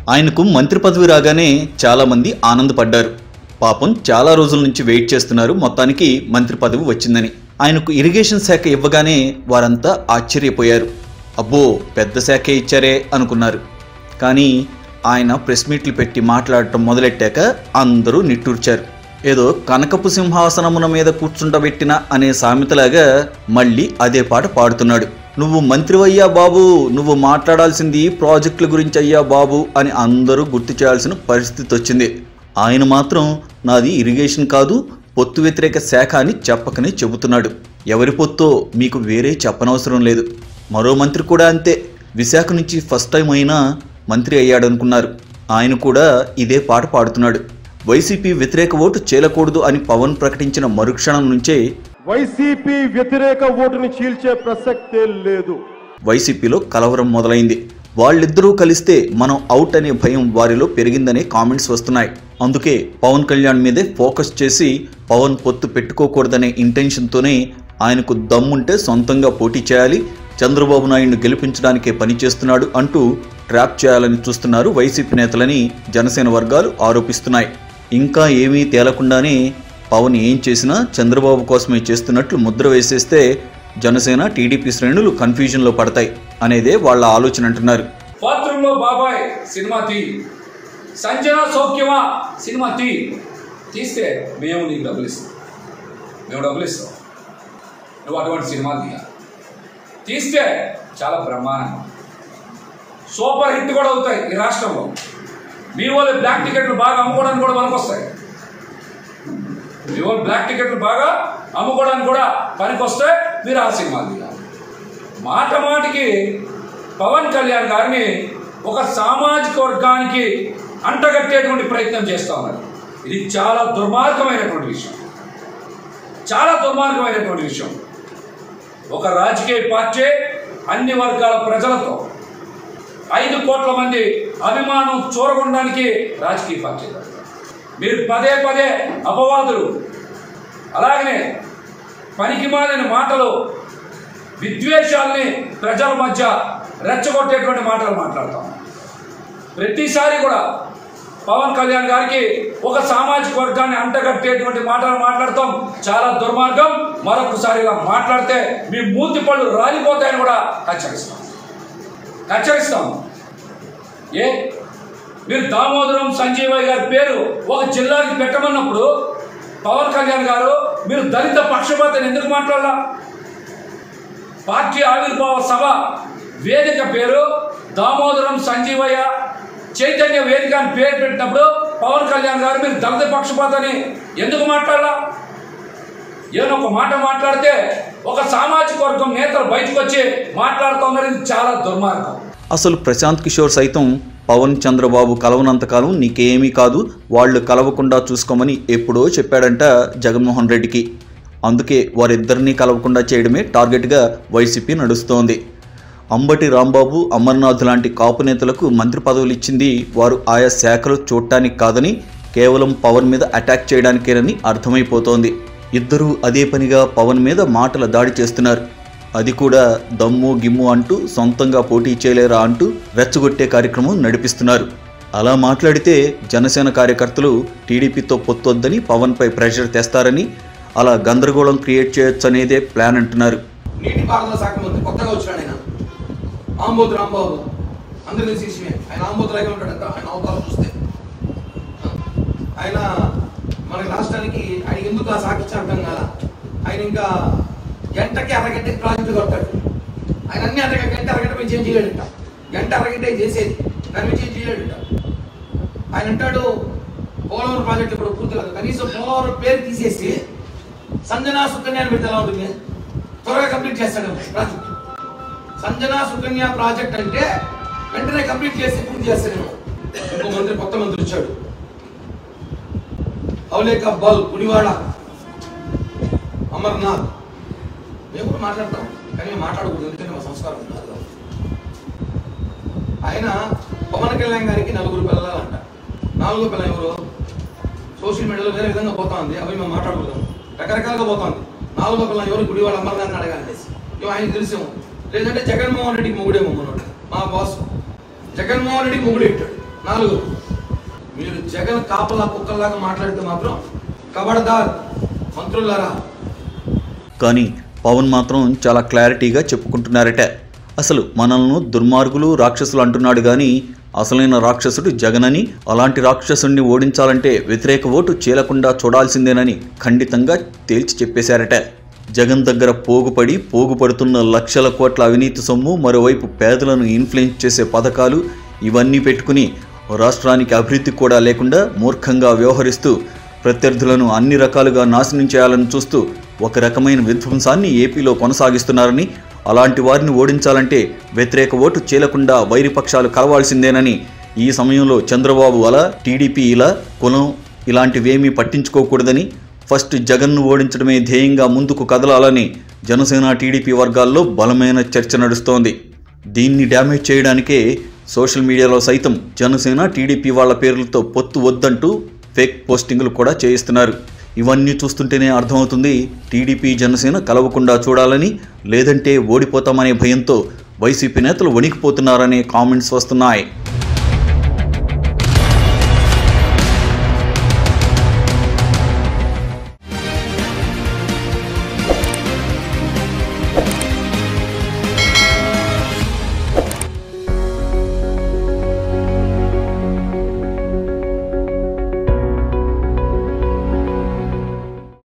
ఆయనకు మంత్రి పదవి రాగానే చాలామంది ఆనందపడ్డారు పాపం చాలా రోజుల నుంచి వెయిట్ చేస్తున్నారు మొత్తానికి మంత్రి పదవి వచ్చిందని ఆయనకు ఇరిగేషన్ శాఖ ఇవ్వగానే వారంతా ఆశ్చర్యపోయారు అబ్బో పెద్ద శాఖే ఇచ్చారే అనుకున్నారు కానీ ఆయన ప్రెస్ మీట్లు పెట్టి మాట్లాడటం మొదలెట్టాక అందరూ నిట్టూర్చారు ఏదో కనకపు సింహాసనమున మీద కూర్చుండబెట్టిన అనే సామెతలాగా మళ్ళీ అదే పాట పాడుతున్నాడు నువ్వు మంత్రివయ్యా బాబు నువ్వు మాట్లాడాల్సింది ప్రాజెక్టుల గురించి అయ్యా బాబు అని అందరూ గుర్తు చేయాల్సిన పరిస్థితి వచ్చింది ఆయన మాత్రం నాది ఇరిగేషన్ కాదు పొత్తు వ్యతిరేక శాఖ అని చెప్పకనే చెబుతున్నాడు ఎవరి పొత్తో మీకు వేరే చెప్పనవసరం లేదు మరో మంత్రి కూడా అంతే విశాఖ నుంచి ఫస్ట్ టైం అయినా మంత్రి అయ్యాడనుకున్నారు ఆయన కూడా ఇదే పాట పాడుతున్నాడు వైసీపీ వ్యతిరేక ఓటు చేలకూడదు అని పవన్ ప్రకటించిన మరుక్షణం నుంచే వైసీపీ వ్యతిరేక ఓటుని చీల్చే ప్రసక్తే లేదు వైసీపీలో కలవరం మొదలైంది వాళ్ళిద్దరూ కలిస్తే మనం అవుట్ అనే భయం వారిలో పెరిగిందనే కామెంట్స్ వస్తున్నాయి అందుకే పవన్ కళ్యాణ్ మీదే ఫోకస్ చేసి పవన్ పొత్తు పెట్టుకోకూడదనే ఇంటెన్షన్తోనే ఆయనకు దమ్ముంటే సొంతంగా పోటీ చేయాలి చంద్రబాబు నాయుడును గెలిపించడానికే పనిచేస్తున్నాడు అంటూ ట్రాప్ చేయాలని చూస్తున్నారు వైసీపీ నేతలని జనసేన వర్గాలు ఆరోపిస్తున్నాయి ఇంకా ఏమీ తేలకుండానే పవన్ ఏం చేసినా చంద్రబాబు కోసమే చేస్తున్నట్లు ముద్ర వేసేస్తే జనసేన టీడీపీ శ్రేణులు కన్ఫ్యూజన్లో పడతాయి అనేదే వాళ్ళ ఆలోచన అంటున్నారు బాత్రూంలో బాబాయ్ సినిమా తీ సంజన సౌఖ్యమా సినిమా తీ తీస్తే మేము నీకు డబ్బులు ఇస్తాం మేము డబ్బులు ఇస్తాం నువ్వు అటువంటి సినిమాలు తీయాలి తీస్తే చాలా బ్రహ్మాండంగా సూపర్ హిట్ కూడా అవుతాయి ఈ రాష్ట్రంలో మీ వాళ్ళు బ్లాక్ టికెట్లు బాగా అమ్ముకోవడానికి కూడా పనికొస్తాయి మీ వాళ్ళు బ్లాక్ టికెట్లు బాగా అమ్ముకోవడానికి కూడా పనికొస్తే మీరు ఆ సినిమాలు తీయాలి మాట మాటికి పవన్ కళ్యాణ్ గారిని ఒక సామాజిక వర్గానికి అంటగట్టేటువంటి ప్రయత్నం చేస్తా ఉన్నారు ఇది చాలా దుర్మార్గమైనటువంటి విషయం చాలా దుర్మార్గమైనటువంటి విషయం ఒక రాజకీయ పార్టీ అన్ని వర్గాల ప్రజలతో ఐదు కోట్ల మంది అభిమానం చూరగొనడానికి రాజకీయ పార్టీ మీరు పదే పదే అపవాదులు అలాగనే పనికిమాలిన మాటలు విద్వేషాల్ని ప్రజల మధ్య రెచ్చగొట్టేటువంటి మాటలు మాట్లాడతాం ప్రతిసారి కూడా పవన్ కళ్యాణ్ గారికి ఒక సామాజిక వర్గాన్ని అంటగట్టేటువంటి మాటలు మాట్లాడతాం చాలా దుర్మార్గం మరొకసారి ఇలా మాట్లాడితే మీ మూతి పళ్ళు రాలిపోతాయని కూడా హెచ్చరిస్తాం హెచ్చరిస్తాం ఏ మీరు దామోదరం సంజీవయ్య గారి పేరు ఒక జిల్లాకి పెట్టమన్నప్పుడు పవన్ కళ్యాణ్ గారు మీరు దళిత పక్షపాతని ఎందుకు మాట్లాడాల పార్టీ ఆవిర్భావ సభ వేదిక పేరు దామోదరం సంజీవయ్య చైతన్య వేదిక అని పేరు పెట్టినప్పుడు పవన్ కళ్యాణ్ గారు మీరు దళిత పక్షపాతని ఎందుకు మాట్లాడాలా ఏదో ఒక మాట మాట్లాడితే ఒక సామాజిక వర్గం నేతలు బయటకు వచ్చి మాట్లాడుతున్నారు ఇది చాలా దుర్మార్గం అసలు ప్రశాంత్ కిషోర్ సైతం పవన్ చంద్రబాబు కలవనంతకాలం నీకేమీ కాదు వాళ్ళు కలవకుండా చూసుకోమని ఎప్పుడో చెప్పాడంట జగన్మోహన్ రెడ్డికి అందుకే వారిద్దరినీ కలవకుండా చేయడమే టార్గెట్గా వైసీపీ నడుస్తోంది అంబటి రాంబాబు అమర్నాథ్ లాంటి కాపు నేతలకు మంత్రి పదవులు ఇచ్చింది వారు ఆయా శాఖలు చూడటానికి కాదని కేవలం పవన్ మీద అటాక్ చేయడానికేనని అర్థమైపోతోంది ఇద్దరూ అదే పనిగా పవన్ మీద మాటల దాడి చేస్తున్నారు అది కూడా దమ్ము గిమ్ము అంటూ సొంతంగా పోటీ చేయలేరా అంటూ రెచ్చగొట్టే కార్యక్రమం నడిపిస్తున్నారు అలా మాట్లాడితే జనసేన కార్యకర్తలు టీడీపీతో పొత్తొద్దని పవన్పై ప్రెషర్ తెస్తారని అలా గందరగోళం క్రియేట్ చేయొచ్చు అనేదే ప్లాన్ అంటున్నారు నీటిపారుదల శాఖ మంత్రి కొత్తగా వచ్చినాడు ఆయన ఆంబోతు రాంబాబు అందరినీ శిష్యమే ఆయన ఆంబోతులాగే ఉంటాడంట ఆయన అవతారం చూస్తే ఆయన మన రాష్ట్రానికి ఆయన ఎందుకు ఆ శాఖ ఇచ్చిన అర్థం కాల ఆయన ఇంకా గంటకి అరగంటకి ప్రాజెక్టు కడతాడు ఆయన అన్ని అరగ గంట అరగంట మించి ఏం చేయలేడంట గంట అరగంట చేసేది దాని మించి ఏం చేయలేడంట ఆయన అంటాడు పోలవరం ప్రాజెక్టు ఇప్పుడు పూర్తి కాదు కనీసం పోలవరం పేరు తీసేసి సంజనా సుకన్య అని పెడితే ఎలా ఉంటుంది త్వరగా కంప్లీట్ చేస్తాడు ప్రాజెక్ట్ సంజనా సుకన్య ప్రాజెక్ట్ అంటే వెంటనే కంప్లీట్ చేసి పూర్తి చేస్తాడు ఇంకో మంత్రి కొత్త మంత్రి వచ్చాడు అవులేక బాల్ గుడివాడ అమర్నాథ్ మేము కూడా మాట్లాడతాం కానీ మేము మాట్లాడకూడదు ఎందుకంటే మా సంస్కారం ఉంది నాలో. ఆయన పవన్ కళ్యాణ్ గారికి నలుగురు పిల్లలంట నాలుగో పిల్ల ఎవరు సోషల్ మీడియాలో వేరే విధంగా పోతా ఉంది అవి మేము మాట్లాడకూడదు రకరకాలుగా పోతా ఉంది నాలుగో పిల్ల ఎవరు గుడివాడ అమర్నాథ్ అడగాలి ఇవి ఆయన తెలిసేమో లేదంటే జగన్మోహన్ రెడ్డికి మొగుడేమో మనోడు మా బాస్ జగన్మోహన్ రెడ్డికి మొగుడు ఇట్టాడు నాలుగు మీరు జగన్ కాపలా కుక్కల్లాగా మాట్లాడితే మాత్రం కబడదార్ మంత్రులారా కానీ పవన్ మాత్రం చాలా క్లారిటీగా చెప్పుకుంటున్నారట అసలు మనల్ని దుర్మార్గులు రాక్షసులు అంటున్నాడు కానీ అసలైన రాక్షసుడు జగనని అలాంటి రాక్షసుడిని ఓడించాలంటే వ్యతిరేక ఓటు చీలకుండా చూడాల్సిందేనని ఖండితంగా తేల్చి చెప్పేశారట జగన్ దగ్గర పోగుపడి పోగుపడుతున్న లక్షల కోట్ల అవినీతి సొమ్ము మరోవైపు పేదలను ఇన్ఫ్లుయెన్స్ చేసే పథకాలు ఇవన్నీ పెట్టుకుని రాష్ట్రానికి అభివృద్ధి కూడా లేకుండా మూర్ఖంగా వ్యవహరిస్తూ ప్రత్యర్థులను అన్ని రకాలుగా నాశనం చేయాలని చూస్తూ ఒక రకమైన విధ్వంసాన్ని ఏపీలో కొనసాగిస్తున్నారని అలాంటి వారిని ఓడించాలంటే వ్యతిరేక ఓటు చీలకుండా వైరిపక్షాలు కలవాల్సిందేనని ఈ సమయంలో చంద్రబాబు అలా టీడీపీ ఇలా కులం ఇలాంటివేమీ పట్టించుకోకూడదని ఫస్ట్ జగన్ను ఓడించడమే ధ్యేయంగా ముందుకు కదలాలని జనసేన టీడీపీ వర్గాల్లో బలమైన చర్చ నడుస్తోంది దీన్ని డ్యామేజ్ చేయడానికే సోషల్ మీడియాలో సైతం జనసేన టీడీపీ వాళ్ళ పేర్లతో పొత్తు వద్దంటూ ఫేక్ పోస్టింగులు కూడా చేయిస్తున్నారు ఇవన్నీ చూస్తుంటేనే అర్థమవుతుంది టీడీపీ జనసేన కలవకుండా చూడాలని లేదంటే ఓడిపోతామనే భయంతో వైసీపీ నేతలు వణికిపోతున్నారనే కామెంట్స్ వస్తున్నాయి